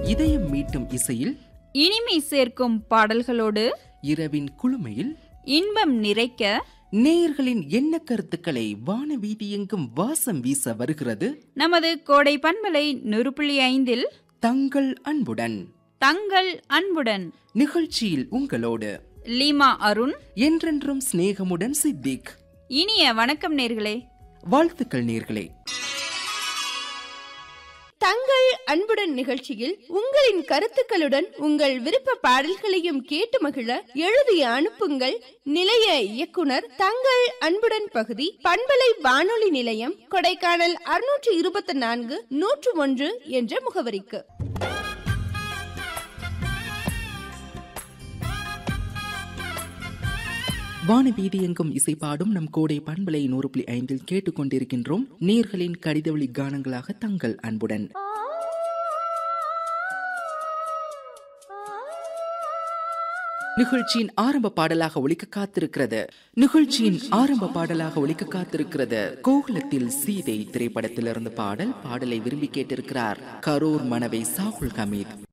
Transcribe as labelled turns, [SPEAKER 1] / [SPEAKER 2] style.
[SPEAKER 1] இதயம் மீட்டும் இசையில்
[SPEAKER 2] இனிமை சேர்க்கும் பாடல்களோடு
[SPEAKER 1] இரவின் குளுமையில்
[SPEAKER 2] இன்பம் நிறைக்க
[SPEAKER 1] நேயர்களின் எண்ண கருத்துக்களை வானவீதி எங்கும் வாசம் வீச வருகிறது
[SPEAKER 2] நமது கோடை பண்பலை நூறு புள்ளி ஐந்தில்
[SPEAKER 1] தங்கள் அன்புடன்
[SPEAKER 2] தங்கள் அன்புடன்
[SPEAKER 1] நிகழ்ச்சியில் உங்களோடு
[SPEAKER 2] லீமா அருண்
[SPEAKER 1] என்றென்றும் சிநேகமுடன் சித்திக்
[SPEAKER 2] இனிய வணக்கம் நேர்களே
[SPEAKER 1] வாழ்த்துக்கள் நேர்களே
[SPEAKER 3] தங்கள் அன்புடன் நிகழ்ச்சியில் உங்களின் கருத்துக்களுடன் உங்கள் விருப்ப பாடல்களையும் கேட்டு மகிழ எழுதி அனுப்புங்கள் நிலைய இயக்குனர் தங்கள் அன்புடன் பகுதி பண்பலை வானொலி நிலையம் கொடைக்கானல் அறுநூற்று இருபத்தி நான்கு நூற்று ஒன்று என்ற முகவரிக்கு
[SPEAKER 1] வானவீதி எங்கும் இசைப்பாடும் நம் கோடை பண்பலை நூறு புள்ளி ஐந்தில் கேட்டுக்கொண்டிருக்கின்றோம் நேர்களின் கடிதவழி கானங்களாக தங்கள் அன்புடன் நிகழ்ச்சியின் ஆரம்ப பாடலாக ஒலிக்க காத்திருக்கிறது நிகழ்ச்சியின் ஆரம்ப பாடலாக ஒலிக்க காத்திருக்கிறது கோகுலத்தில் சீதை திரைப்படத்திலிருந்து பாடல் பாடலை விரும்பி கேட்டிருக்கிறார் கரூர் மனவை சாகுல் ஹமீத்